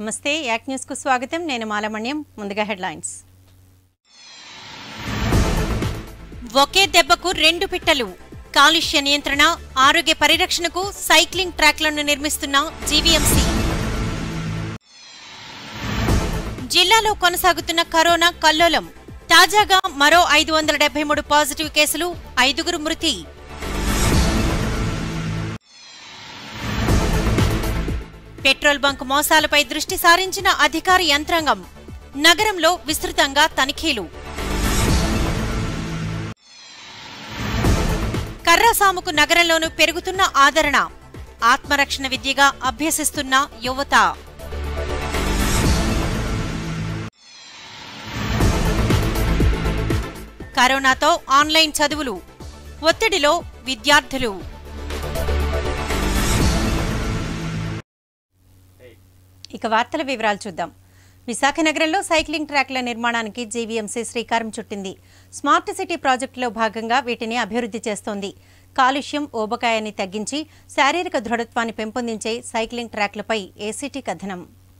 నమస్తే యాక్ న్యూస్ కు స్వాగతం నేను మాలమణ్యం ముందుగా హెడ్లైన్స్ ఒకే దెబ్బకు రెండు పిట్టలు కాలుష్య నియంత్రణ ఆరోగ్య పరిరక్షణకు సైక్లింగ్ ట్రాక్లను నిర్మిస్తున్న జీవీఎంసీ జిల్లాలో కొనసాగుతున్న కరోనా కల్లోలం తాజాగా మరో ఐదు వందల డెబ్బై మూడు పాజిటివ్ కేసులు ఐదుగురు మృతి పెట్రోల్ బంక్ మోసాలపై దృష్టి సారించిన అధికార యంత్రాంగం నగరంలో విస్తృతంగా తనిఖీలు కర్రాసాముకు నగరంలోనూ పెరుగుతున్న ఆదరణ ఆత్మరక్షణ విద్యగా అభ్యసిస్తున్న యువత కరోనాతో ఆన్లైన్ చదువులు ఒత్తిడిలో విద్యార్థులు ఇక వార్తల వివరాలు చూద్దాం విశాఖ నగరంలో సైక్లింగ్ ట్రాక్ల నిర్మాణానికి జీవీఎంసీ శ్రీకారం చుట్టింది స్మార్ట్ సిటీ ప్రాజెక్టులో భాగంగా వీటిని అభివృద్ధి చేస్తోంది కాలుష్యం ఊబకాయాన్ని తగ్గించి శారీరక దృఢత్వాన్ని పెంపొందించే సైక్లింగ్ ట్రాక్లపై ఏసీటీ కథనం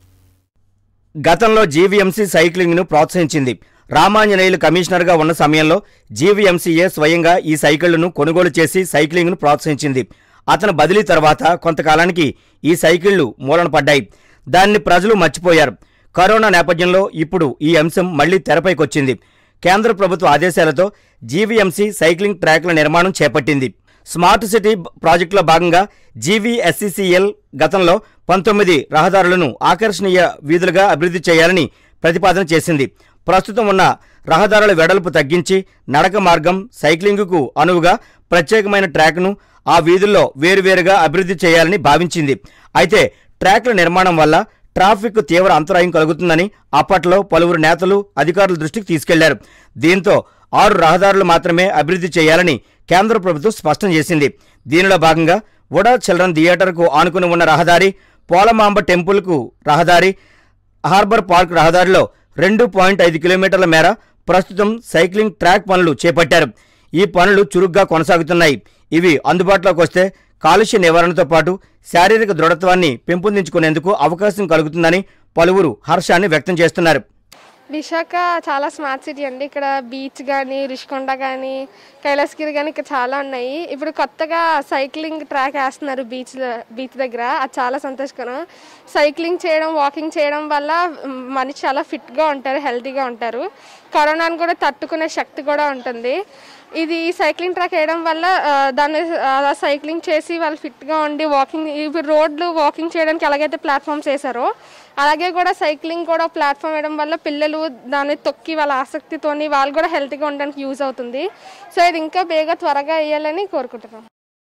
గతంలో జీవీఎంసీ సైక్లింగ్ను ప్రోత్సహించింది రామాంజనేయులు కమిషనర్గా ఉన్న సమయంలో జీవీఎంసీఏ స్వయంగా ఈ సైకిళ్లను కొనుగోలు చేసి సైక్లింగ్ను ప్రోత్సహించింది అతను బదిలీ తర్వాత కొంతకాలానికి ఈ సైకిళ్లు మూలన పడ్డాయి దాన్ని ప్రజలు మర్చిపోయారు కరోనా నేపథ్యంలో ఇప్పుడు ఈ అంశం మళ్లీ తెరపైకొచ్చింది కేంద్ర ప్రభుత్వ ఆదేశాలతో జీవీఎంసీ సైక్లింగ్ ట్రాక్ల నిర్మాణం చేపట్టింది స్మార్ట్ సిటీ ప్రాజెక్టులో భాగంగా జీవీఎస్సీసీఎల్ గతంలో పంతొమ్మిది రహదారులను ఆకర్షణీయ వీధులుగా అభివృద్ధి చేయాలని ప్రతిపాదన చేసింది ప్రస్తుతం ఉన్న రహదారుల వెడల్పు తగ్గించి నడక మార్గం సైక్లింగుకు అనువుగా ప్రత్యేకమైన ట్రాక్ను ఆ వీధుల్లో వేరువేరుగా అభివృద్ధి చేయాలని భావించింది అయితే ట్రాక్ల నిర్మాణం వల్ల ట్రాఫిక్ తీవ్ర అంతరాయం కలుగుతుందని అప్పట్లో పలువురు నేతలు అధికారుల దృష్టికి తీసుకెళ్లారు దీంతో ఆరు రహదారులు మాత్రమే అభివృద్ధి చేయాలని కేంద్ర ప్రభుత్వం స్పష్టం చేసింది దీనిలో భాగంగా ఉడా చిల్డ్రన్ థియేటర్కు ఆనుకుని ఉన్న రహదారి పోలమాంబ టెంపుల్కు రహదారి హార్బర్ పార్క్ రహదారిలో రెండు పాయింట్ ఐదు కిలోమీటర్ల మేర ప్రస్తుతం సైక్లింగ్ ట్రాక్ పనులు చేపట్టారు ఈ పనులు చురుగ్గా కొనసాగుతున్నాయి ఇవి అందుబాటులోకి వస్తే కాలుష్య నివారణతో పాటు శారీరక దృఢత్వాన్ని పెంపొందించుకునేందుకు అవకాశం కలుగుతుందని పలువురు హర్షాన్ని వ్యక్తం చేస్తున్నారు విశాఖ చాలా స్మార్ట్ సిటీ అండి ఇక్కడ బీచ్ కానీ రిషికొండ కానీ కైలాసగిరి కానీ ఇక్కడ చాలా ఉన్నాయి ఇప్పుడు కొత్తగా సైక్లింగ్ ట్రాక్ వేస్తున్నారు బీచ్ బీచ్ దగ్గర అది చాలా సంతోషకరం సైక్లింగ్ చేయడం వాకింగ్ చేయడం వల్ల మ్, మనిషి చాలా ఫిట్గా ఉంటారు హెల్తీగా ఉంటారు కరోనాను కూడా తట్టుకునే శక్తి కూడా ఉంటుంది ఇది సైక్లింగ్ ట్రాక్ వేయడం వల్ల ఆ, దాన్ని అలా సైక్లింగ్ చేసి వాళ్ళు ఫిట్గా ఉండి వాకింగ్ ఇప్పుడు రోడ్లు వాకింగ్ చేయడానికి ఎలాగైతే ప్లాట్ఫామ్స్ వేసారో అలాగే కూడా సైక్లింగ్ కూడా ప్లాట్ఫామ్ వేయడం వల్ల పిల్లలు దాన్ని తొక్కి వాళ్ళ ఆసక్తితోని వాళ్ళు కూడా హెల్తీగా ఉండడానికి యూజ్ అవుతుంది సో ఇది ఇంకా బేగా త్వరగా వేయాలని కోరుకుంటున్నాం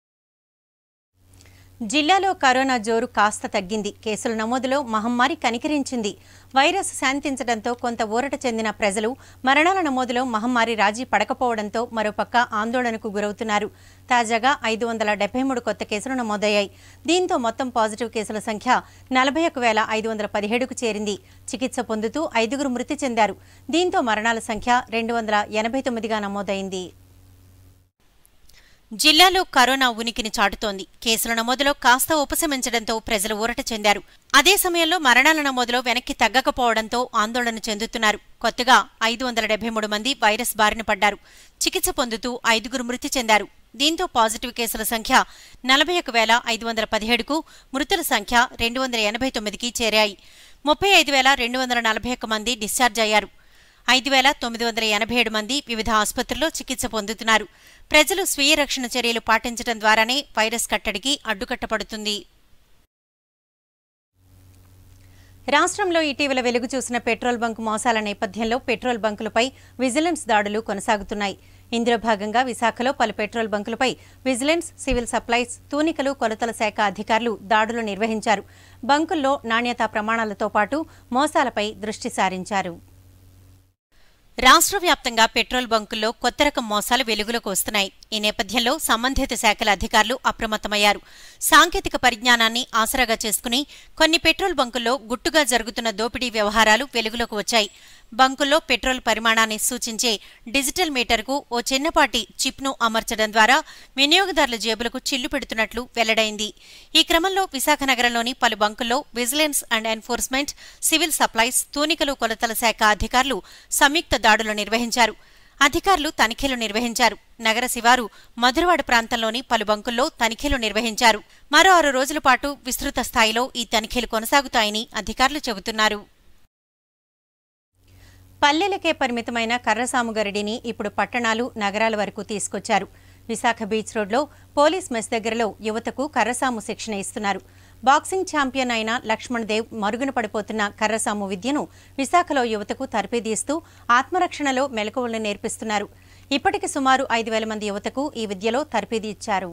జిల్లాలో కరోనా జోరు కాస్త తగ్గింది కేసుల నమోదులో మహమ్మారి కనికరించింది వైరస్ శాంతించడంతో కొంత ఊరట చెందిన ప్రజలు మరణాల నమోదులో మహమ్మారి రాజీ పడకపోవడంతో మరోపక్క ఆందోళనకు గురవుతున్నారు తాజాగా ఐదు వందల డెబ్బై మూడు కొత్త కేసులు నమోదయ్యాయి దీంతో మొత్తం పాజిటివ్ కేసుల సంఖ్య నలభై ఒక వేల ఐదు వందల పదిహేడుకు చేరింది చికిత్స పొందుతూ ఐదుగురు మృతి చెందారు దీంతో మరణాల సంఖ్య రెండు వందల ఎనభై తొమ్మిదిగా నమోదైంది జిల్లాలో కరోనా ఉనికిని చాటుతోంది కేసుల నమోదులో కాస్త ఉపశమించడంతో ప్రజలు ఊరట చెందారు అదే సమయంలో మరణాల నమోదులో వెనక్కి తగ్గకపోవడంతో ఆందోళన చెందుతున్నారు కొత్తగా ఐదు వందల డెబ్బై మూడు మంది వైరస్ బారిన పడ్డారు చికిత్స పొందుతూ ఐదుగురు మృతి చెందారు దీంతో పాజిటివ్ కేసుల సంఖ్య నలభై ఒక వేల ఐదు వందల పదిహేడుకు మృతుల సంఖ్య రెండు వందల ఎనభై తొమ్మిదికి చేరాయి ముప్పై ఐదు వేల రెండు వందల నలభై ఒక్క మంది డిశ్చార్జ్ అయ్యారు ఐదు వేల తొమ్మిది వందల ఎనభై ఏడు మంది వివిధ ఆసుపత్రుల్లో చికిత్స పొందుతున్నారు ప్రజలు స్వీయ రక్షణ చర్యలు పాటించడం ద్వారానే వైరస్ కట్టడికి అడ్డుకట్టపడుతుంది రాష్ట్రంలో ఇటీవల వెలుగు చూసిన పెట్రోల్ బంక్ మోసాల నేపథ్యంలో పెట్రోల్ బంకులపై విజిలెన్స్ దాడులు కొనసాగుతున్నాయి ఇందులో భాగంగా విశాఖలో పలు పెట్రోల్ బంకులపై విజిలెన్స్ సివిల్ సప్లైస్ తూనికలు కొలతల శాఖ అధికారులు దాడులు నిర్వహించారు బంకుల్లో నాణ్యతా ప్రమాణాలతో పాటు మోసాలపై దృష్టి సారించారు రాష్ట్ర వ్యాప్తంగా పెట్రోల్ బంకుల్లో కొత్త రకం మోసాలు వెలుగులోకి వస్తున్నాయి ఈ నేపథ్యంలో సంబంధిత శాఖల అధికారులు అప్రమత్తమయ్యారు సాంకేతిక పరిజ్ఞానాన్ని ఆసరాగా చేసుకుని కొన్ని పెట్రోల్ బంకుల్లో గుట్టుగా జరుగుతున్న దోపిడీ వ్యవహారాలు వెలుగులోకి వచ్చాయి బంకుల్లో పెట్రోల్ పరిమాణాన్ని సూచించే డిజిటల్ మీటర్కు ఓ చిన్నపాటి చిప్ను అమర్చడం ద్వారా వినియోగదారుల జేబులకు చిల్లు పెడుతున్నట్లు వెల్లడైంది ఈ క్రమంలో విశాఖ నగరంలోని పలు బంకుల్లో vigilance and enforcement civil supplies తూనికలు కొలతల శాఖ అధికారులు సంయుక్త దాడులు నిర్వహించారు అధికారులు తనిఖీలు నిర్వహించారు నగర శివారు మధురవాడ ప్రాంతంలోని పలు బంకుల్లో తనిఖీలు నిర్వహించారు మరో ఆరు రోజుల పాటు విస్తృత స్థాయిలో ఈ తనిఖీలు కొనసాగుతాయని అధికారులు చెబుతున్నారు పల్లెలకే పరిమితమైన కర్రసాముగరిడిని ఇప్పుడు పట్టణాలు నగరాల వరకు తీసుకొచ్చారు విశాఖ బీచ్ రోడ్లో పోలీస్ మెస్ దగ్గరలో యువతకు కర్రసాము శిక్షణ ఇస్తున్నారు బాక్సింగ్ ఛాంపియన్ అయిన లక్ష్మణ్ దేవ్ మరుగున పడిపోతున్న కర్రసాము విద్యను విశాఖలో యువతకు తర్పీదీస్తూ ఆత్మరక్షణలో మెలకువలను నేర్పిస్తున్నారు ఇప్పటికి సుమారు ఐదు వేల మంది యువతకు ఈ విద్యలో తర్పీది ఇచ్చారు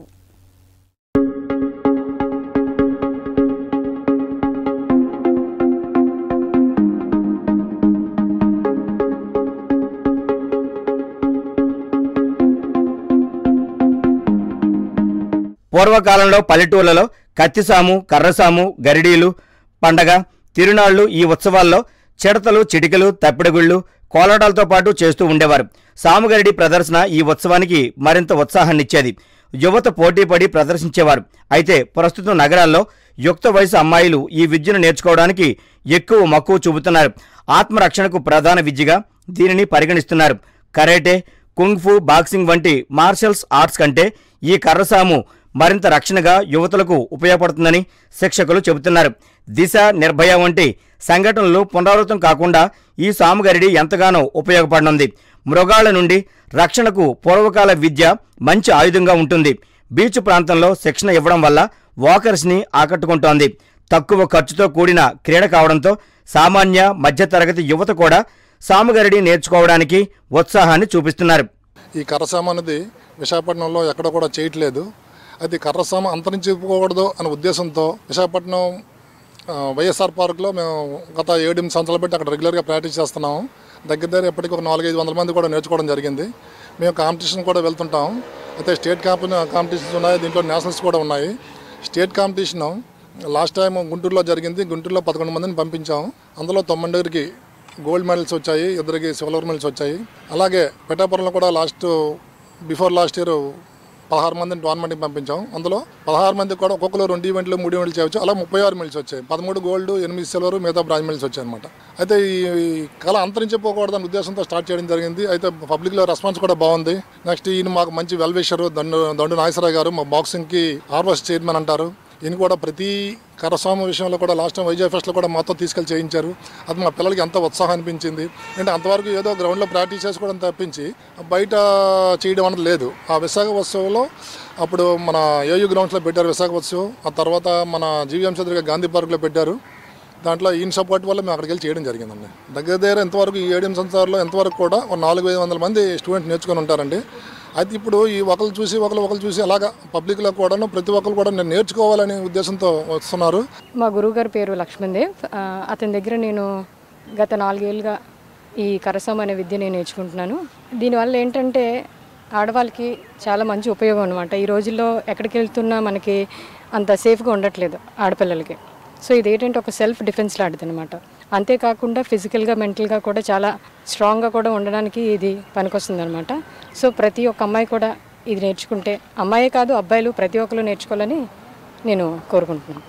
పూర్వకాలంలో పల్లెటూళ్లలో కత్తిసాము కర్రసాము గరిడీలు పండగ తిరునాళ్లు ఈ ఉత్సవాల్లో చిడతలు చిటికలు తప్పిడగుళ్ళు కోలాటాలతో పాటు చేస్తూ ఉండేవారు సాముగరిడి ప్రదర్శన ఈ ఉత్సవానికి మరింత ఉత్సాహాన్నిచ్చేది యువత పోటీపడి ప్రదర్శించేవారు అయితే ప్రస్తుతం నగరాల్లో యుక్త వయసు అమ్మాయిలు ఈ విద్యను నేర్చుకోవడానికి ఎక్కువ మక్కువ చూపుతున్నారు ఆత్మరక్షణకు ప్రధాన విద్యగా దీనిని పరిగణిస్తున్నారు కరాటే కుంగ్ఫు బాక్సింగ్ వంటి మార్షల్స్ ఆర్ట్స్ కంటే ఈ కర్రసాము మరింత రక్షణగా యువతులకు ఉపయోగపడుతుందని శిక్షకులు చెబుతున్నారు దిశ నిర్భయ వంటి సంఘటనలు పునరావృతం కాకుండా ఈ సాముగరిడి ఎంతగానో ఉపయోగపడనుంది మృగాల నుండి రక్షణకు పూర్వకాల విద్య మంచి ఆయుధంగా ఉంటుంది బీచ్ ప్రాంతంలో శిక్షణ ఇవ్వడం వల్ల వాకర్స్ని ఆకట్టుకుంటోంది తక్కువ ఖర్చుతో కూడిన క్రీడ కావడంతో సామాన్య మధ్యతరగతి యువత కూడా సాముగరిడి నేర్చుకోవడానికి ఉత్సాహాన్ని చూపిస్తున్నారు ఈ కర్రసామ అనేది విశాఖపట్నంలో ఎక్కడ కూడా చేయట్లేదు అది కర్రసామ అంతరించిపోకూడదు అనే ఉద్దేశంతో విశాఖపట్నం ఆ, వైఎస్ఆర్ పార్క్లో మేము గత ఏడెనిమిది సంవత్సరాలు బట్టి అక్కడ రెగ్యులర్గా ప్రాక్టీస్ చేస్తున్నాము దగ్గర దగ్గర ఇప్పటికి ఒక నాలుగైదు వందల మంది కూడా నేర్చుకోవడం జరిగింది మేము కాంపిటీషన్ కూడా వెళ్తుంటాం అయితే స్టేట్ కాంపి కాంపిటీషన్స్ ఉన్నాయి దీంట్లో నేషనల్స్ కూడా ఉన్నాయి స్టేట్ కాంపిటీషను లాస్ట్ టైం గుంటూరులో జరిగింది గుంటూరులో పదకొండు మందిని పంపించాం అందులో తొమ్మిదికి గోల్డ్ మెడల్స్ వచ్చాయి ఇద్దరికి సిల్వర్ మెడల్స్ వచ్చాయి అలాగే పిఠాపురంలో కూడా లాస్ట్ బిఫోర్ లాస్ట్ ఇయర్ పదహారు మందిని టోర్నమెంట్కి పంపించాం అందులో పదహారు మంది కూడా ఒక్కొక్కరు రెండు ఈవెంట్లు మూడు ఈవెంట్లు చేయవచ్చు అలా ముప్పై ఆరు మెడల్స్ వచ్చాయి పదమూడు గోల్డ్ ఎనిమిది సిల్వర్ మిగతా బ్రాంజ్ మెడల్స్ వచ్చాయి అనమాట అయితే ఈ ఈ కళ అంతరించిపోకూడదనే ఉద్దేశంతో స్టార్ట్ చేయడం జరిగింది అయితే పబ్లిక్లో రెస్పాన్స్ కూడా బాగుంది నెక్స్ట్ ఈయన మాకు మంచి వెల్విషర్ దండు దండు నాగేశ్వరరావు గారు మా బాక్సింగ్కి ఆర్వస్ చైర్మన్ అంటారు ఈయన కూడా ప్రతి కరస్వామి విషయంలో కూడా లాస్ట్ టైం వైజాగ్ ఫెస్ట్లో కూడా మాతో తీసుకెళ్ళి చేయించారు అది మా పిల్లలకి ఎంతో ఉత్సాహం అనిపించింది అంటే అంతవరకు ఏదో గ్రౌండ్లో ప్రాక్టీస్ చేసుకోవడం తప్పించి బయట చేయడం అనేది లేదు ఆ విశాఖ ఉత్సవంలో అప్పుడు మన ఏయూ గ్రౌండ్స్లో పెట్టారు విశాఖ ఉత్సవం ఆ తర్వాత మన జీవీఎం చంద్రిక గాంధీ పార్క్లో పెట్టారు దాంట్లో ఈయన సపోర్ట్ వల్ల మేము అక్కడికి వెళ్ళి చేయడం జరిగిందండి దగ్గర దగ్గర ఎంతవరకు ఈ ఏడెనిమిది సంవత్సరాల్లో ఎంతవరకు కూడా ఒక నాలుగు ఐదు వందల మంది స్టూడెంట్ నేర్చుకొని ఉంటారండి అయితే ఇప్పుడు ఈ ఒకరు చూసి ఒకరు ఒకరు చూసి అలాగా పబ్లిక్లో కూడాను ప్రతి ఒక్కరు కూడా నేను నేర్చుకోవాలనే ఉద్దేశంతో వస్తున్నారు మా గురువుగారి పేరు లక్ష్మణ్ దేవ్ ఆ, అతని దగ్గర నేను గత నాలుగేళ్ళుగా ఈ కరసం అనే విద్య నేను నేర్చుకుంటున్నాను దీనివల్ల ఏంటంటే ఆడవాళ్ళకి చాలా మంచి ఉపయోగం అనమాట ఈ రోజుల్లో ఎక్కడికి వెళ్తున్నా మనకి అంత సేఫ్గా ఉండట్లేదు ఆడపిల్లలకి సో ఇది ఏంటంటే ఒక సెల్ఫ్ డిఫెన్స్ లాంటిది అనమాట అంతేకాకుండా ఫిజికల్గా మెంటల్గా కూడా చాలా స్ట్రాంగ్గా కూడా ఉండడానికి ఇది పనికొస్తుంది అనమాట సో ప్రతి ఒక్క అమ్మాయి కూడా ఇది నేర్చుకుంటే అమ్మాయే కాదు అబ్బాయిలు ప్రతి ఒక్కరు నేర్చుకోవాలని నేను కోరుకుంటున్నాను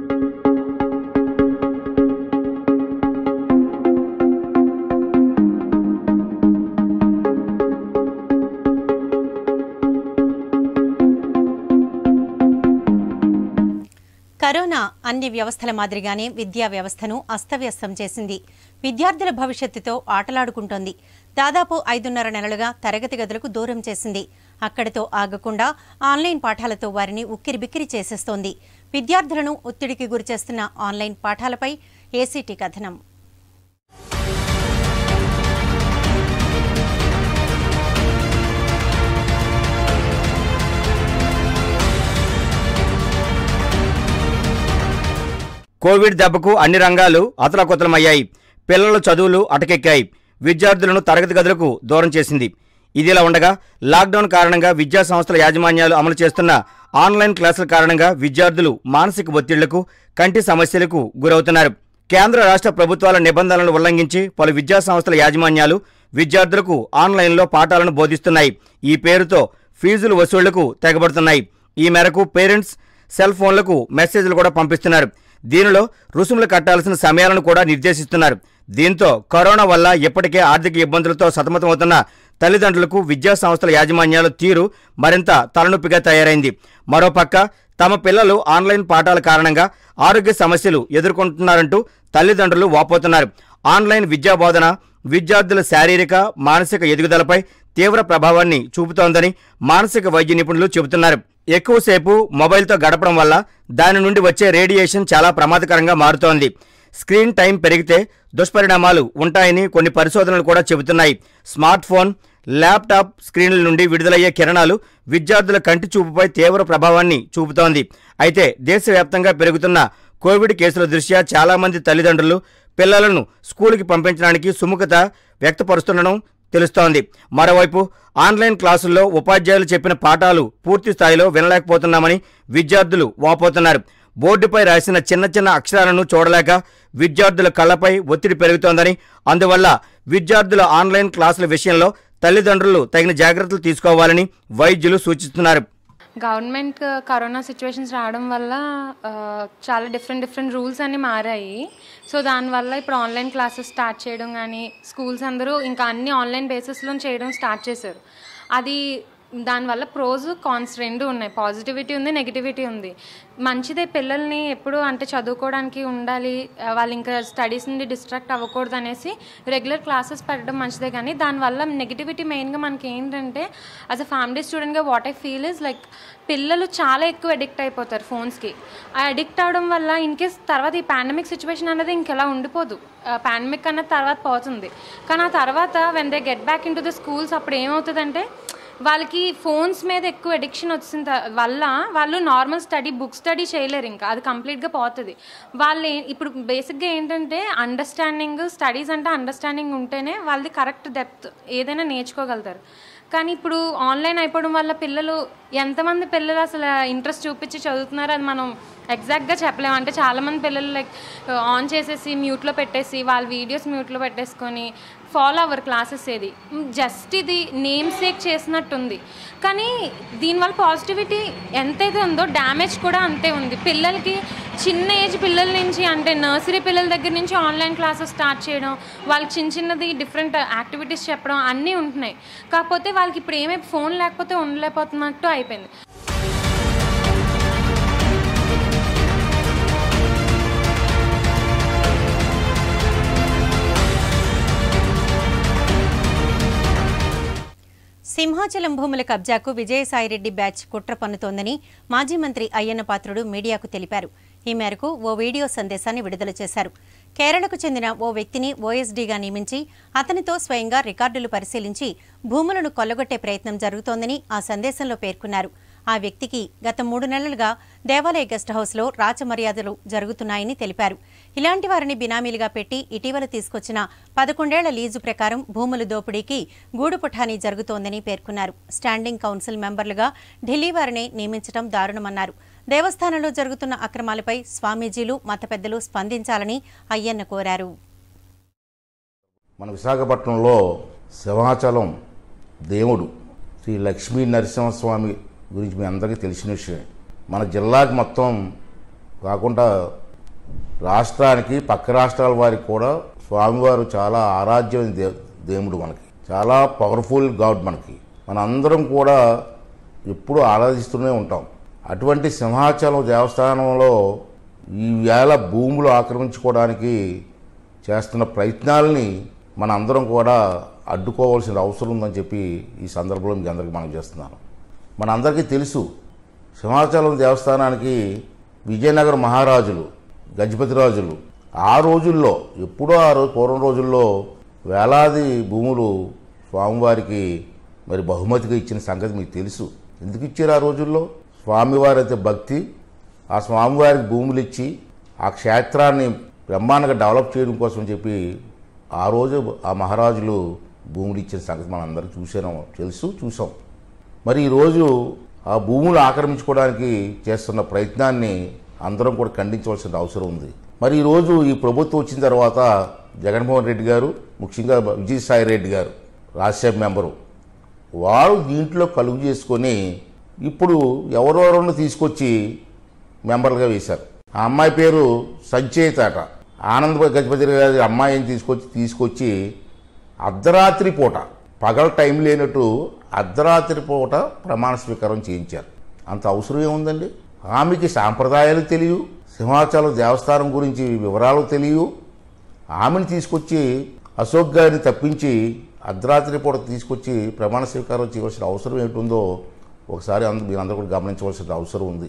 కరోనా అన్ని వ్యవస్థల మాదిరిగానే విద్యా వ్యవస్థను అస్తవ్యస్తం చేసింది విద్యార్థుల భవిష్యత్తుతో ఆటలాడుకుంటోంది దాదాపు ఐదున్నర నెలలుగా తరగతి గదులకు దూరం చేసింది అక్కడితో ఆగకుండా ఆన్లైన్ పాఠాలతో వారిని ఉక్కిరిబిక్కిరి చేసేస్తోంది విద్యార్థులను ఒత్తిడికి గురిచేస్తున్న ఆన్లైన్ పాఠాలపై ఏసీటీ కథనం కోవిడ్ దెబ్బకు అన్ని రంగాలు అతలకుతలమయ్యాయి పిల్లల చదువులు అటకెక్కాయి విద్యార్థులను తరగతి గదులకు దూరం చేసింది ఇదిలా ఉండగా లాక్డౌన్ కారణంగా విద్యా సంస్థల యాజమాన్యాలు అమలు చేస్తున్న ఆన్లైన్ క్లాసుల కారణంగా విద్యార్థులు మానసిక ఒత్తిళ్లకు కంటి సమస్యలకు గురవుతున్నారు కేంద్ర రాష్ట్ర ప్రభుత్వాల నిబంధనలను ఉల్లంఘించి పలు విద్యా సంస్థల యాజమాన్యాలు విద్యార్థులకు ఆన్లైన్లో పాఠాలను బోధిస్తున్నాయి ఈ పేరుతో ఫీజులు వసూళ్లకు తెగబడుతున్నాయి ఈ మేరకు పేరెంట్స్ సెల్ ఫోన్లకు మెసేజ్లు కూడా పంపిస్తున్నారు దీనిలో రుసుములు కట్టాల్సిన సమయాలను కూడా నిర్దేశిస్తున్నారు దీంతో కరోనా వల్ల ఇప్పటికే ఆర్థిక ఇబ్బందులతో సతమతమవుతున్న తల్లిదండ్రులకు విద్యా సంస్థల యాజమాన్యాల తీరు మరింత తలనొప్పిగా తయారైంది మరోపక్క తమ పిల్లలు ఆన్లైన్ పాఠాల కారణంగా ఆరోగ్య సమస్యలు ఎదుర్కొంటున్నారంటూ తల్లిదండ్రులు వాపోతున్నారు ఆన్లైన్ విద్యా బోధన విద్యార్థుల శారీరక మానసిక ఎదుగుదలపై తీవ్ర ప్రభావాన్ని చూపుతోందని మానసిక వైద్య నిపుణులు చెబుతున్నారు ఎక్కువసేపు మొబైల్తో గడపడం వల్ల దాని నుండి వచ్చే రేడియేషన్ చాలా ప్రమాదకరంగా మారుతోంది స్క్రీన్ టైం పెరిగితే దుష్పరిణామాలు ఉంటాయని కొన్ని పరిశోధనలు కూడా చెబుతున్నాయి స్మార్ట్ ఫోన్ ల్యాప్టాప్ స్క్రీన్ల నుండి విడుదలయ్యే కిరణాలు విద్యార్థుల కంటి చూపుపై తీవ్ర ప్రభావాన్ని చూపుతోంది అయితే దేశవ్యాప్తంగా పెరుగుతున్న కోవిడ్ కేసుల దృష్ట్యా చాలామంది తల్లిదండ్రులు పిల్లలను స్కూలుకి పంపించడానికి సుముఖత వ్యక్తపరుస్తుండడం తెలుస్తోంది మరోవైపు ఆన్లైన్ క్లాసుల్లో ఉపాధ్యాయులు చెప్పిన పాఠాలు పూర్తి స్థాయిలో వినలేకపోతున్నామని విద్యార్థులు వాపోతున్నారు బోర్డుపై రాసిన చిన్న చిన్న అక్షరాలను చూడలేక విద్యార్థుల కళ్ళపై ఒత్తిడి పెరుగుతోందని అందువల్ల విద్యార్థుల ఆన్లైన్ క్లాసుల విషయంలో తల్లిదండ్రులు తగిన జాగ్రత్తలు తీసుకోవాలని వైద్యులు సూచిస్తున్నారు గవర్నమెంట్ కరోనా సిచ్యువేషన్స్ రావడం వల్ల ఆ, చాలా డిఫరెంట్ డిఫరెంట్ రూల్స్ అన్నీ మారాయి సో దానివల్ల ఇప్పుడు ఆన్లైన్ క్లాసెస్ స్టార్ట్ చేయడం కానీ స్కూల్స్ అందరూ ఇంకా అన్ని ఆన్లైన్ బేసిస్లో చేయడం స్టార్ట్ చేశారు అది దానివల్ల ప్రోస్ కాన్స్ రెండు ఉన్నాయి పాజిటివిటీ ఉంది నెగిటివిటీ ఉంది మంచిదే పిల్లల్ని ఎప్పుడు అంటే చదువుకోవడానికి ఉండాలి ఆ, వాళ్ళు ఇంకా స్టడీస్ నుండి డిస్ట్రాక్ట్ అవ్వకూడదు అనేసి రెగ్యులర్ క్లాసెస్ పెట్టడం మంచిదే కానీ దానివల్ల నెగిటివిటీ మెయిన్గా మనకి ఏంటంటే యాజ్ అ ఫ్యామిలీ స్టూడెంట్గా what I feel is like పిల్లలు చాలా ఎక్కువ అడిక్ట్ అయిపోతారు ఫోన్స్కి ఆ అడిక్ట్ అవడం వల్ల ఇన్ కేస్ తర్వాత ఈ పాండమిక్ సిచ్యువేషన్ అనేది ఇంకెలా ఉండిపోదు పాండమిక్ అన్నది తర్వాత పోతుంది కానీ ఆ తర్వాత when they get back into the schools అప్పుడు ఏమవుతుందంటే వాళ్ళకి ఫోన్స్ మీద ఎక్కువ అడిక్షన్ వచ్చిన త- వల్ల వాళ్ళు నార్మల్ స్టడీ బుక్ స్టడీ చేయలేరు ఇంకా అది కంప్లీట్గా పోతుంది వాళ్ళు ఏ- ఇప్పుడు బేసిక్గా ఏంటంటే అండర్స్టాండింగ్ స్టడీస్ అంటే అండర్స్టాండింగ్ ఉంటేనే వాళ్ళది కరెక్ట్ డెప్త్ ఏదైనా నేర్చుకోగలుగుతారు కానీ ఇప్పుడు ఆన్లైన్ అయిపోవడం వల్ల పిల్లలు ఎంతమంది పిల్లలు అసలు ఇంట్రెస్ట్ చూపించి చదువుతున్నారో అది మనం ఎగ్జాక్ట్గా చెప్పలేము అంటే చాలామంది పిల్లలు లైక్ ఆన్ చేసేసి మ్యూట్లో పెట్టేసి వాళ్ళ వీడియోస్ మ్యూట్లో పెట్టేసుకొని ఫాలో అవ్వరు క్లాసెస్ ఏది జస్ట్ ఇది నేమ్ సేక్ చేసినట్టుంది కానీ దీనివల్ల పాజిటివిటీ ఎంతైతే ఉందో డ్యామేజ్ కూడా అంతే ఉంది పిల్లలకి చిన్న ఏజ్ పిల్లల నుంచి అంటే నర్సరీ పిల్లల దగ్గర నుంచి ఆన్లైన్ క్లాసెస్ స్టార్ట్ చేయడం వాళ్ళకి చిన్న చిన్నది డిఫరెంట్ యాక్టివిటీస్ చెప్పడం అన్నీ ఉంటున్నాయి కాకపోతే వాళ్ళకి ఇప్పుడు ఏమై ఫోన్ లేకపోతే ఉండలేకపోతున్నట్టు అయిపోయింది సింహాచలం భూముల కబ్జాకు విజయసాయిరెడ్డి బ్యాచ్ కుట్ర పన్నుతోందని మాజీ మంత్రి అయ్యన్న పాత్రుడు మీడియాకు తెలిపారు ఈ మేరకు ఓ వీడియో సందేశాన్ని విడుదల చేశారు కేరళకు చెందిన ఓ వ్యక్తిని ఓఎస్డీగా నియమించి అతనితో స్వయంగా రికార్డులు పరిశీలించి భూములను కొల్లగొట్టే ప్రయత్నం జరుగుతోందని ఆ సందేశంలో పేర్కొన్నారు ఆ వ్యక్తికి గత మూడు నెలలుగా దేవాలయ గెస్ట్ హౌస్లో రాచమర్యాదలు జరుగుతున్నాయని తెలిపారు ఇలాంటి వారిని బినామీలుగా పెట్టి ఇటీవల తీసుకొచ్చిన పదకొండేళ్ల లీజు ప్రకారం భూముల దోపిడీకి గూడు పుఠానీ జరుగుతోందని పేర్కొన్నారు స్టాండింగ్ కౌన్సిల్ మెంబర్లుగా ఢిల్లీ వారిని నియమించడం దారుణమన్నారు దేవస్థానంలో జరుగుతున్న అక్రమాలపై స్వామీజీలు మత పెద్దలు స్పందించాలని అయ్యన్న కోరారు మన విశాఖపట్నంలో సింహాచలం దేవుడు శ్రీ లక్ష్మీ నరసింహస్వామి గురించి మీ అందరికీ తెలిసిన విషయమే మన జిల్లాకి మొత్తం కాకుండా రాష్ట్రానికి పక్క రాష్ట్రాల వారికి కూడా స్వామివారు చాలా ఆరాధ్యమైన దే దేవుడు మనకి చాలా పవర్ఫుల్ గాడ్ మనకి మన అందరం కూడా ఎప్పుడూ ఆరాధిస్తూనే ఉంటాం అటువంటి సింహాచలం దేవస్థానంలో ఈ వేళ భూములు ఆక్రమించుకోవడానికి చేస్తున్న ప్రయత్నాలని మన అందరం కూడా అడ్డుకోవాల్సిన అవసరం ఉందని చెప్పి ఈ సందర్భంలో మీకు అందరికీ మనం చేస్తున్నాను మన అందరికీ తెలుసు సింహాచలం దేవస్థానానికి విజయనగర మహారాజులు గజపతి రాజులు ఆ రోజుల్లో ఎప్పుడో ఆ రోజు పూర్వం రోజుల్లో వేలాది భూములు స్వామివారికి మరి బహుమతిగా ఇచ్చిన సంగతి మీకు తెలుసు ఎందుకు ఇచ్చారు ఆ రోజుల్లో స్వామివారి అయితే భక్తి ఆ స్వామివారికి భూములు ఇచ్చి ఆ క్షేత్రాన్ని బ్రహ్మాండంగా డెవలప్ చేయడం కోసం చెప్పి ఆ రోజు ఆ మహారాజులు భూములు ఇచ్చిన సంగతి మనం అందరం చూసాం తెలుసు చూసాం మరి ఈరోజు ఆ భూములు ఆక్రమించుకోవడానికి చేస్తున్న ప్రయత్నాన్ని అందరం కూడా ఖండించవలసిన అవసరం ఉంది మరి ఈరోజు ఈ ప్రభుత్వం వచ్చిన తర్వాత జగన్మోహన్ రెడ్డి గారు ముఖ్యంగా విజయసాయి రెడ్డి గారు రాజ్యసభ మెంబరు వారు దీంట్లో కలుగు చేసుకొని ఇప్పుడు ఎవరెవరిని తీసుకొచ్చి మెంబర్లుగా వేశారు ఆ అమ్మాయి పేరు సంచేత అట ఆనంద్ గజపతి గారి అమ్మాయిని తీసుకొచ్చి తీసుకొచ్చి అర్ధరాత్రి పూట పగల టైం లేనట్టు అర్ధరాత్రి పూట ప్రమాణ స్వీకారం చేయించారు అంత అవసరం ఏముందండి ఆమెకి సాంప్రదాయాలు తెలియవు సింహాచలం దేవస్థానం గురించి వివరాలు తెలియవు ఆమెను తీసుకొచ్చి అశోక్ గారిని తప్పించి అర్ధరాత్రి పూట తీసుకొచ్చి ప్రమాణ స్వీకారం చేయవలసిన అవసరం ఏంటుందో ఒకసారి అందు మీరందరూ కూడా గమనించవలసిన అవసరం ఉంది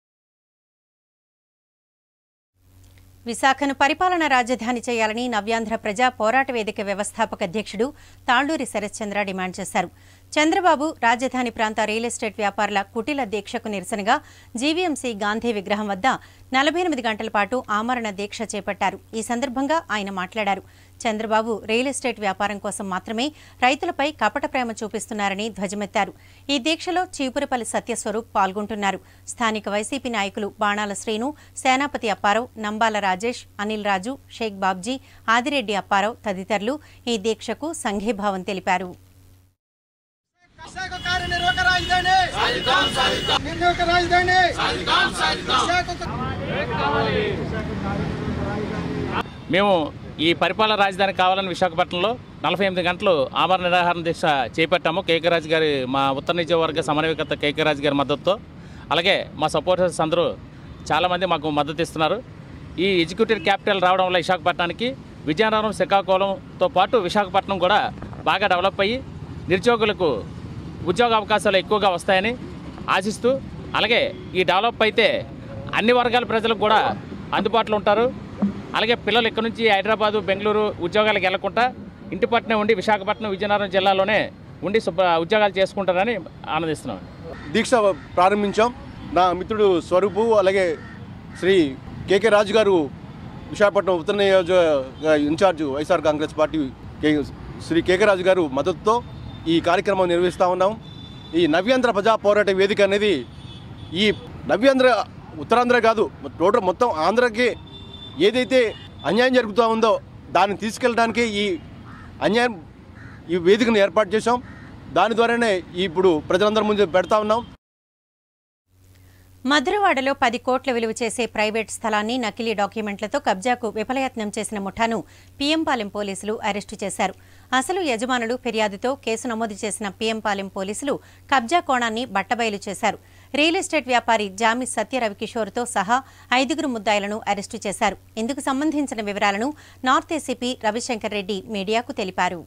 విశాఖను పరిపాలన రాజధాని చేయాలని నవ్యాంధ్ర ప్రజా పోరాట వేదిక వ్యవస్థాపక అధ్యక్షుడు తాళ్లూరి శరత్చంద్ర డిమాండ్ చేశారు చంద్రబాబు రాజధాని ప్రాంత రియల్ ఎస్టేట్ వ్యాపారుల కుటిల దీక్షకు నిరసనగా జీవీఎంసీ గాంధీ విగ్రహం వద్ద నలభై ఎనిమిది గంటల పాటు ఆమరణ దీక్ష చేపట్టారు ఈ సందర్భంగా ఆయన మాట్లాడారు చంద్రబాబు రియల్ ఎస్టేట్ వ్యాపారం కోసం మాత్రమే రైతులపై కపట ప్రేమ చూపిస్తున్నారని ధ్వజమెత్తారు ఈ దీక్షలో చీపురపల్లి సత్యస్వరూప్ పాల్గొంటున్నారు స్థానిక వైసీపీ నాయకులు బాణాల శ్రీను సేనాపతి అప్పారావు నంబాల రాజేష్ అనిల్ రాజు షేక్ బాబ్జీ ఆదిరెడ్డి అప్పారావు తదితరులు ఈ దీక్షకు సంఘీభావం తెలిపారు విశాఖ కార్యనిర్వాహక రాజధాని నిర్వాహక రాజధాని విశాఖ మేము ఈ పరిపాలన రాజధాని కావాలని విశాఖపట్నంలో నలభై ఎనిమిది గంటలు ఆమరణ నిరాహార దీక్ష చేపట్టాము కేకే రాజు గారి మా ఉత్తర నియోజకవర్గ సమన్వయకర్త కేకే రాజు గారి మద్దతుతో అలాగే మా సపోర్టర్స్ అందరూ చాలామంది మాకు మద్దతు ఇస్తున్నారు ఈ ఎగ్జిక్యూటివ్ క్యాపిటల్ రావడం వల్ల విశాఖపట్నానికి విజయనగరం శ్రీకాకుళంతో పాటు విశాఖపట్నం కూడా బాగా డెవలప్ అయ్యి నిరుద్యోగులకు ఉద్యోగ అవకాశాలు ఎక్కువగా వస్తాయని ఆశిస్తూ అలాగే ఈ డెవలప్ అయితే అన్ని వర్గాల ప్రజలకు కూడా అందుబాటులో ఉంటారు అలాగే పిల్లలు ఇక్కడ నుంచి హైదరాబాదు బెంగళూరు ఉద్యోగాలకు వెళ్లకుండా ఇంటి పట్టునే ఉండి విశాఖపట్నం విజయనగరం జిల్లాలోనే ఉండి శుభ్ర ఉద్యోగాలు చేసుకుంటారని ఆనందిస్తున్నాం దీక్ష ప్రారంభించాం నా మిత్రుడు స్వరూపు అలాగే శ్రీ కేకే రాజు గారు విశాఖపట్నం ఉత్తర నియోజక incharge YSR Congress party K Shri KK Raju garu మద్దతుతో ఈ కార్యక్రమం నిర్వహిస్తూ ఉన్నాం ఈ నవ్యాంధ్ర ప్రజా పోరాట వేదిక అనేది ఈ నవ్యాంధ్ర ఉత్తరాంధ్ర కాదు టోటల్ మొత్తం ఆంధ్రకి ఏదైతే అన్యాయం జరుగుతూ ఉందో దాన్ని తీసుకెళ్ళడానికి ఈ అన్యాయం ఈ వేదికను ఏర్పాటు చేశాం దాని ద్వారానే ఇప్పుడు ప్రజలందరి ముందు పెడతా ఉన్నాం మధురవాడలో పది కోట్ల విలువ చేసే ప్రైవేట్ స్థలాన్ని నకిలీ డాక్యుమెంట్లతో కబ్జాకు విఫలయత్నం చేసిన ముఠాను పీఎంపాలెం పోలీసులు అరెస్టు చేశారు అసలు యజమానులు ఫిర్యాదుతో కేసు నమోదు చేసిన పీఎంపాలెం పోలీసులు కబ్జా కోణాన్ని బట్టబయలు చేశారు రియల్ ఎస్టేట్ వ్యాపారి జామి సత్య రవికిషోర్తో సహా ఐదుగురు ముద్దాయిలను అరెస్టు చేశారు ఇందుకు సంబంధించిన వివరాలను నార్త్ ఏసీపీ రవిశంకర్ రెడ్డి మీడియాకు తెలిపారు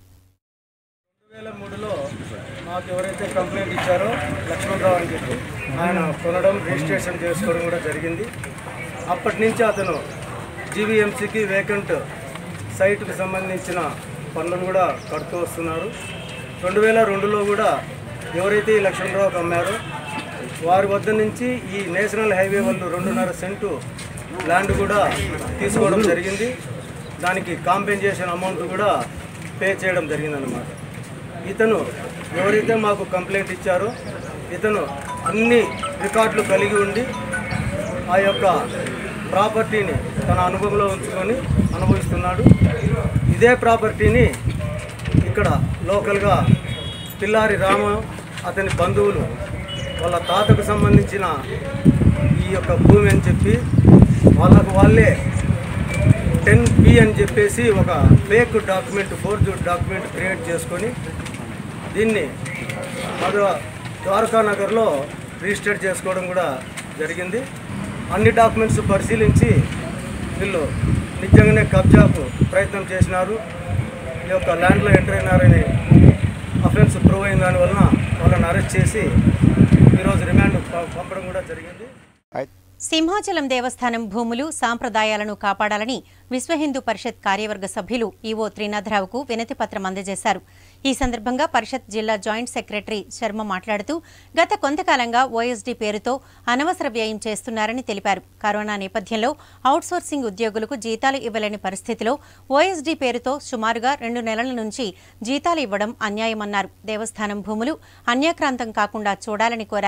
వేల మూడులో మాకు ఎవరైతే కంప్లైంట్ ఇచ్చారో లక్ష్మణరావు అని చెప్పి ఆయన కొనడం రిజిస్ట్రేషన్ చేసుకోవడం కూడా జరిగింది అప్పటి నుంచి అతను జీవీఎంసీకి వేకెంట్ సైట్కి సంబంధించిన పనులను కూడా కడుతూ వస్తున్నారు రెండు వేల రెండులో కూడా ఎవరైతే ఈ లక్ష్మణరావుకి అమ్మారో వారి వద్ద నుంచి ఈ నేషనల్ హైవే వాళ్ళు రెండున్నర సెంటు ల్యాండ్ కూడా తీసుకోవడం జరిగింది దానికి కాంపెన్సేషన్ అమౌంట్ కూడా పే చేయడం జరిగిందనమాట ఇతను ఎవరైతే మాకు కంప్లైంట్ ఇచ్చారో ఇతను అన్ని రికార్డులు కలిగి ఉండి ఆ యొక్క ప్రాపర్టీని తన అనుభవంలో ఉంచుకొని అనుభవిస్తున్నాడు ఇదే ప్రాపర్టీని ఇక్కడ లోకల్గా పిల్లారి రామ అతని బంధువులు వాళ్ళ తాతకు సంబంధించిన ఈ యొక్క భూమి అని చెప్పి వాళ్ళకు వాళ్ళే టెన్ బి అని చెప్పేసి ఒక fake document forge document create చేసుకొని దీన్ని మధుర ద్వారకా నగర్లో రిజిస్టర్ చేసుకోవడం కూడా జరిగింది అన్ని డాక్యుమెంట్స్ పరిశీలించి వీళ్ళు నిజంగానే కబ్జాకు ప్రయత్నం చేసినారు ఈ యొక్క ల్యాండ్లో ఎంటర్ అయినారని అఫెన్స్ ప్రూవ్ అయిన దానివలన వాళ్ళని అరెస్ట్ చేసి ఈరోజు రిమాండ్ ప- పంపడం కూడా జరిగింది సింహాచలం దేవస్థానం భూములు సాంప్రదాయాలను కాపాడాలని విశ్వ హిందూ పరిషత్ కార్యవర్గ సభ్యులు ఈవో త్రినాథరావుకు వినతి పత్రం అందజేశారు ఈ సందర్భంగా పరిషత్ జిల్లా జాయింట్ సెక్రటరీ శర్మ మాట్లాడుతూ గత కొంతకాలంగా ఓఎస్డీ పేరుతో అనవసర వ్యయం చేస్తున్నారని తెలిపారు కరోనా నేపథ్యంలో అవుట్సోర్సింగ్ ఉద్యోగులకు జీతాలు ఇవ్వలేని పరిస్థితిలో ఓఎస్డీ పేరుతో సుమారుగా రెండు నెలల నుంచి జీతాలు ఇవ్వడం అన్యాయమన్నారు దేవస్థానం భూములు అన్యాక్రాంతం కాకుండా చూడాలని కోరారు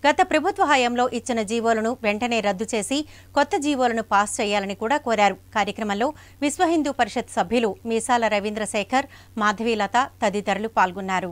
గత ప్రభుత్వ హయాంలో ఇచ్చిన జీవోలను వెంటనే రద్దు చేసి కొత్త జీవోలను పాస్ చేయాలని కూడా కోరారు కార్యక్రమంలో విశ్వ హిందూ పరిషత్ సభ్యులు మీసాల రవీంద్రశేఖర్ మాధవీలత తదితరులు పాల్గొన్నారు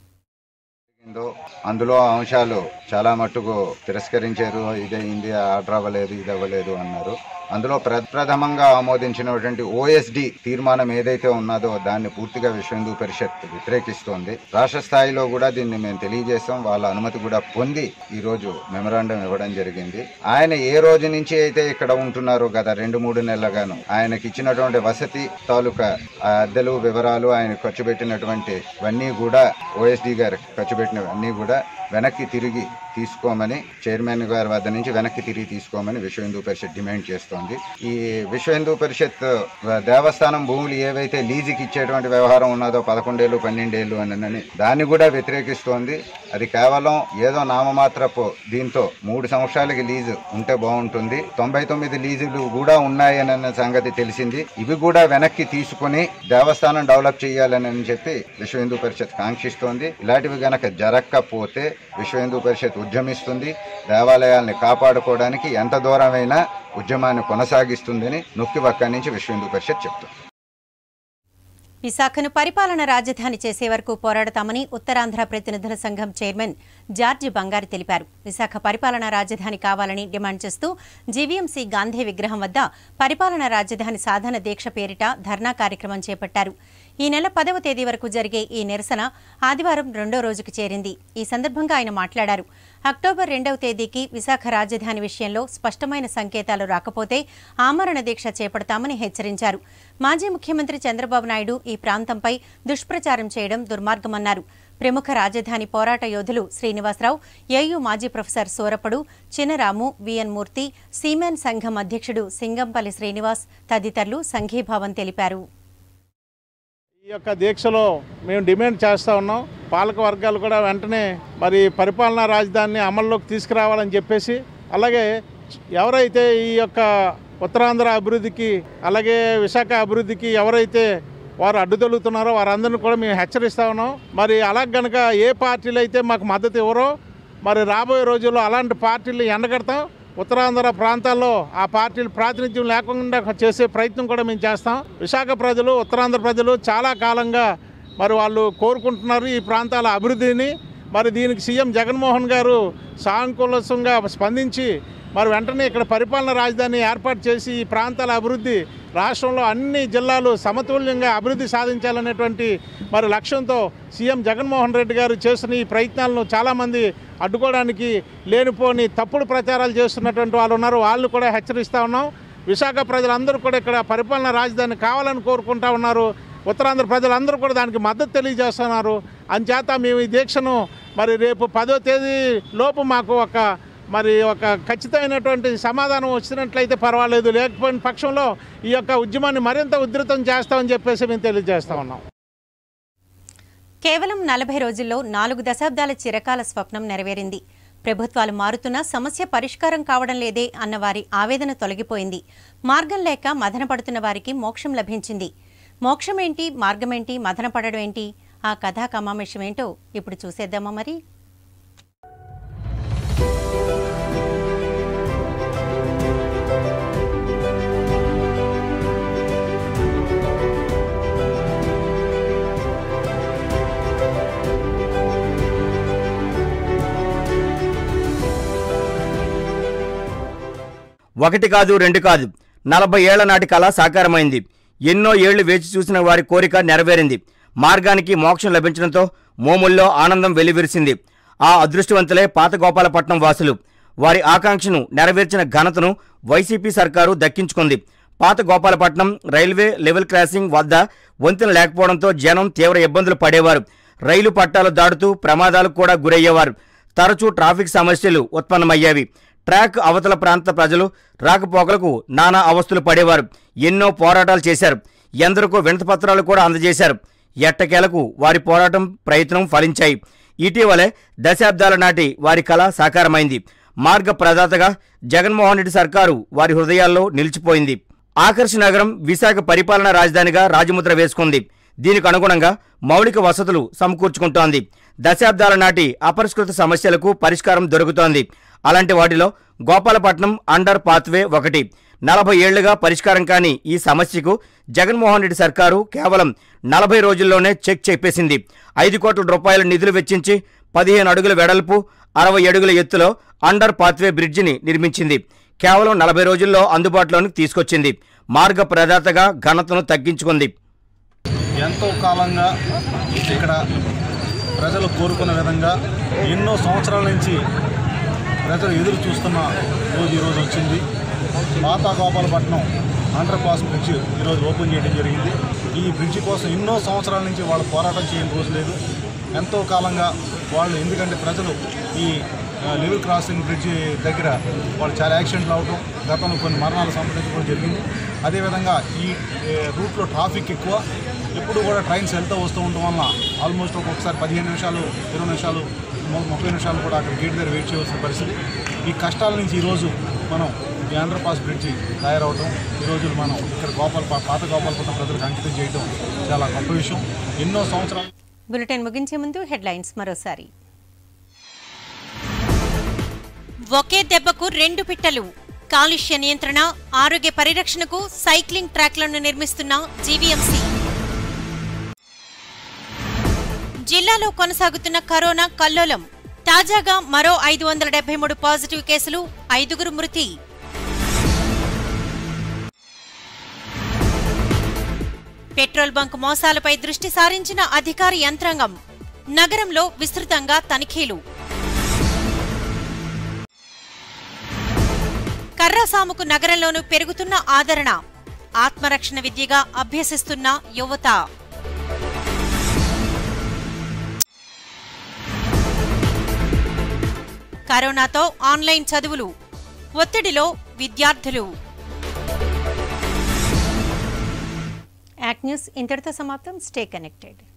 ఉందో అందులో అంశాలు చాలా మట్టుకు తిరస్కరించారు ఇది ఇది ఆర్డర్ అవ్వలేదు ఇది అవ్వలేదు అన్నారు అందులో ప్రప్రథమంగా ఆమోదించినటువంటి ఓఎస్డి తీర్మానం ఏదైతే ఉన్నదో దాన్ని పూర్తిగా విశ్వ హిందూ పరిషత్ వ్యతిరేకిస్తోంది రాష్ట్ర స్థాయిలో కూడా దీన్ని మేము తెలియజేస్తాం వాళ్ళ అనుమతి కూడా పొంది ఈ రోజు మెమరాండం ఇవ్వడం జరిగింది ఆయన ఏ రోజు నుంచి అయితే ఇక్కడ ఉంటున్నారో గత రెండు మూడు నెలలుగాను ఆయనకి ఇచ్చినటువంటి వసతి తాలూకా ఆ అద్దెలు వివరాలు ఆయన ఖర్చు పెట్టినటువంటి ఇవన్నీ కూడా ఓఎస్డి గారు ఖర్చు పెట్టినవన్నీ కూడా వెనక్కి తిరిగి తీసుకోమని చైర్మన్ గారి వద్ద నుంచి వెనక్కి తిరిగి తీసుకోమని విశ్వ హిందూ పరిషత్ డిమాండ్ చేస్తోంది ఈ విశ్వ హిందూ పరిషత్ దేవస్థానం భూములు ఏవైతే లీజుకి ఇచ్చేటువంటి వ్యవహారం ఉన్నదో పదకొండేళ్ళు పన్నెండేళ్ళు అని దాన్ని కూడా వ్యతిరేకిస్తోంది అది కేవలం ఏదో నామమాత్రపు దీంతో మూడు సంవత్సరాలకి లీజు ఉంటే బాగుంటుంది తొంభై తొమ్మిది లీజులు కూడా ఉన్నాయన్న సంగతి తెలిసింది ఇవి కూడా వెనక్కి తీసుకుని దేవస్థానం డెవలప్ చేయాలని చెప్పి విశ్వ హిందూ పరిషత్ కాంక్షిస్తోంది ఇలాంటివి గనక జరగకపోతే విశ్వ హిందూ పరిషత్ ఉద్యమిస్తుంది దేవాలయాల్ని కాపాడుకోవడానికి ఎంత దూరమైనా ఉద్యమాన్ని కొనసాగిస్తుందని నొక్కి నుంచి విశ్వ హిందూ పరిషత్ చెప్తుంది విశాఖను పరిపాలన రాజధాని చేసే వరకు పోరాడతామని ఉత్తరాంధ్ర ప్రతినిధుల సంఘం చైర్మన్ జార్జి బంగారు తెలిపారు విశాఖ పరిపాలన రాజధాని కావాలని డిమాండ్ చేస్తూ జీవీఎంసీ గాంధీ విగ్రహం వద్ద పరిపాలన రాజధాని సాధన దీక్ష పేరిట ధర్నా కార్యక్రమం చేపట్టారు ఈ నెల పదవ తేదీ వరకు జరిగే ఈ నిరసన ఆదివారం రెండో రోజుకు చేరింది ఈ సందర్భంగా ఆయన మాట్లాడారు అక్టోబర్ రెండవ తేదీకి విశాఖ రాజధాని విషయంలో స్పష్టమైన సంకేతాలు రాకపోతే ఆమరణ దీక్ష చేపడతామని హెచ్చరించారు మాజీ ముఖ్యమంత్రి చంద్రబాబు నాయుడు ఈ ప్రాంతంపై దుష్ప్రచారం చేయడం దుర్మార్గమన్నారు ప్రముఖ రాజధాని పోరాట యోధులు శ్రీనివాసరావు ఏయూ మాజీ professor Surapadu Chinaramu VN Murthy seaman సంఘం అధ్యక్షుడు సింగంపల్లి శ్రీనివాస్ తదితరులు సంఘీభావం తెలిపారు ఈ యొక్క దీక్షలో మేము డిమాండ్ చేస్తూ ఉన్నాం పాలక వర్గాలు కూడా వెంటనే మరి పరిపాలనా రాజధానిని అమల్లోకి తీసుకురావాలని చెప్పేసి అలాగే ఎవరైతే ఈ యొక్క ఉత్తరాంధ్ర అభివృద్ధికి అలాగే విశాఖ అభివృద్ధికి ఎవరైతే వారు అడ్డుతొలుగుతున్నారో వారందరిని కూడా మేము హెచ్చరిస్తూ ఉన్నాం మరి అలా గనక ఏ పార్టీలు అయితే మాకు మద్దతు ఇవ్వరో మరి రాబోయే రోజుల్లో అలాంటి పార్టీలు ఎండగడతాం ఉత్తరాంధ్ర ప్రాంతాల్లో ఆ పార్టీలు ప్రాతినిధ్యం లేకుండా చేసే ప్రయత్నం కూడా మేము చేస్తాం విశాఖ ప్రజలు ఉత్తరాంధ్ర ప్రజలు చాలా కాలంగా మరి వాళ్ళు కోరుకుంటున్నారు ఈ ప్రాంతాల అభివృద్ధిని మరి దీనికి సీఎం జగన్మోహన్ గారు సానుకూలంగా స్పందించి మరి వెంటనే ఇక్కడ పరిపాలన రాజధాని ఏర్పాటు చేసి ఈ ప్రాంతాల అభివృద్ధి రాష్ట్రంలో అన్ని జిల్లాలు సమతుల్యంగా అభివృద్ధి సాధించాలనేటువంటి మరి లక్ష్యంతో సీఎం జగన్మోహన్ రెడ్డి గారు చేస్తున్న ఈ ప్రయత్నాలను చాలామంది అడ్డుకోవడానికి లేనిపోని తప్పుడు ప్రచారాలు చేస్తున్నటువంటి వాళ్ళు ఉన్నారు వాళ్ళు కూడా హెచ్చరిస్తూ ఉన్నాం విశాఖ ప్రజలందరూ కూడా ఇక్కడ పరిపాలన రాజధాని కావాలని కోరుకుంటా ఉన్నారు ఉత్తరాంధ్ర ప్రజలందరూ కూడా దానికి మద్దతు తెలియజేస్తున్నారు అంచేత మేము ఈ దీక్షను మరి రేపు పదో తేదీ లోపు మాకు ఒక మరి ఒక ఖచ్చితమైనటువంటి సమాధానం వచ్చినట్లయితే పర్వాలేదు లేకపోయిన పక్షంలో ఈ యొక్క ఉద్యమాన్ని మరింత ఉధృతం చేస్తామని చెప్పేసి మేము తెలియజేస్తా ఉన్నాం కేవలం నలభై రోజుల్లో నాలుగు దశాబ్దాల చిరకాల స్వప్నం నెరవేరింది ప్రభుత్వాలు మారుతున్నా సమస్య పరిష్కారం కావడం లేదే అన్న వారి ఆవేదన తొలగిపోయింది మార్గం లేక మదన పడుతున్న వారికి మోక్షం లభించింది మోక్షమేంటి మార్గమేంటి మదన పడడం ఏంటి ఆ కథా కమామేషం ఏంటో ఇప్పుడు చూసేద్దామా మరి ఒకటి కాదు రెండు కాదు నలభై ఏళ్ల నాటి కళ సాకారమైంది ఎన్నో ఏళ్లు వేచి చూసిన వారి కోరిక నెరవేరింది మార్గానికి మోక్షం లభించడంతో మోముల్లో ఆనందం వెల్లివిరిసింది ఆ అదృష్టవంతులే పాత గోపాలపట్నం వాసులు వారి ఆకాంక్షను నెరవేర్చిన ఘనతను వైసీపీ సర్కారు దక్కించుకుంది పాత గోపాలపట్నం రైల్వే లెవెల్ క్రాసింగ్ వద్ద వంతెన లేకపోవడంతో జనం తీవ్ర ఇబ్బందులు పడేవారు రైలు పట్టాలు దాటుతూ ప్రమాదాలకు కూడా గురయ్యేవారు తరచూ ట్రాఫిక్ సమస్యలు ఉత్పన్నమయ్యేవి ట్రాక్ అవతల ప్రాంత ప్రజలు రాకపోకలకు నానా అవస్థలు పడేవారు ఎన్నో పోరాటాలు చేశారు ఎందరికో వినతిపత్రాలు కూడా అందజేశారు ఎట్టకేలకు వారి పోరాటం ప్రయత్నం ఫలించాయి ఇటీవలే దశాబ్దాల నాటి వారి కళ సాకారమైంది మార్గ ప్రదాతగా జగన్మోహన్ రెడ్డి సర్కారు వారి హృదయాల్లో నిలిచిపోయింది ఆకర్ష నగరం విశాఖ పరిపాలనా రాజధానిగా రాజముద్ర వేసుకుంది దీనికి అనుగుణంగా మౌలిక వసతులు సమకూర్చుకుంటోంది దశాబ్దాల నాటి అపరిష్కృత సమస్యలకు పరిష్కారం దొరుకుతోంది అలాంటి వాటిలో గోపాలపట్నం అండర్ పాత్వే ఒకటి నలభై ఏళ్లుగా పరిష్కారం కాని ఈ సమస్యకు జగన్మోహన్ రెడ్డి సర్కారు కేవలం నలభై రోజుల్లోనే చెక్ చెప్పేసింది ఐదు కోట్ల రూపాయల నిధులు వెచ్చించి పదిహేను అడుగుల వెడల్పు అరవై అడుగుల ఎత్తులో అండర్ పాత్వే బ్రిడ్జిని నిర్మించింది కేవలం నలభై రోజుల్లో అందుబాటులోనికి తీసుకొచ్చింది మార్గ ప్రదాతగా ఘనతను తగ్గించుకుంది ఎంతో కాలంగా ఇక్కడ ప్రజలు కోరుకున్న విధంగా ఎన్నో సంవత్సరాల నుంచి ప్రజలు ఎదురు చూస్తున్న రోజు ఈరోజు వచ్చింది మాతా గోపాలపట్నం అండర్ పాస్ బ్రిడ్జ్ ఈరోజు ఓపెన్ చేయడం జరిగింది ఈ బ్రిడ్జి కోసం ఎన్నో సంవత్సరాల నుంచి వాళ్ళు పోరాటం చేయని రోజు లేదు ఎంతో కాలంగా వాళ్ళు ఎందుకంటే ప్రజలు ఈ ఆ, లెవెల్ క్రాసింగ్ బ్రిడ్జి దగ్గర వాళ్ళు చాలా యాక్సిడెంట్లు అవడం గతంలో కొన్ని మరణాలు సంప్రదించడం జరిగింది అదేవిధంగా ఈ ఏ, రూట్లో ట్రాఫిక్ ఎక్కువ ఎప్పుడు కూడా ట్రైన్స్ వెళ్తూ వస్తూ ఉండటం వల్ల ఆల్మోస్ట్ ఒక్కొక్కసారి పదిహేను నిమిషాలు ఇరవై నిమిషాలు ము- ముప్పై నిమిషాలు కూడా అక్కడ గేట్ దగ్గర వెయిట్ చేయవలసిన పరిస్థితి ఈ కష్టాల నుంచి ఈరోజు మనం ఈ అండర్ పాస్ బ్రిడ్జి తయారవడం ఈరోజు మనం ఇక్కడ గోపాల పాత గోపాలపట్నం ప్రజలకు అంకితం చేయడం చాలా గొప్ప విషయం ఎన్నో సంవత్సరాలు బులెటిన్ ముగించే ముందు హెడ్లైన్స్ మరోసారి ఒకే దెబ్బకు రెండు పిట్టలు కాలుష్య నియంత్రణ ఆరోగ్య పరిరక్షణకు సైక్లింగ్ ట్రాక్లను నిర్మిస్తున్న జీవీఎంసీ జిల్లాలో కొనసాగుతున్న కరోనా కల్లోలం తాజాగా మరో ఐదు వందల డెబ్బై మూడు పాజిటివ్ కేసులు ఐదుగురు మృతి పెట్రోల్ బంక్ మోసాలపై దృష్టి సారించిన అధికార యంత్రాంగం నగరంలో విస్తృతంగా తనిఖీలు కర్రాసాముకు నగరంలోనూ పెరుగుతున్న ఆదరణ ఆత్మరక్షణ విద్యగా అభ్యసిస్తున్న యువత కరోనాతో ఆన్లైన్ చదువులు ఒత్తిడిలో విద్యార్థులు యాక్ట్ న్యూస్ ఇంతటితో సమాప్తం స్టే కనెక్టెడ్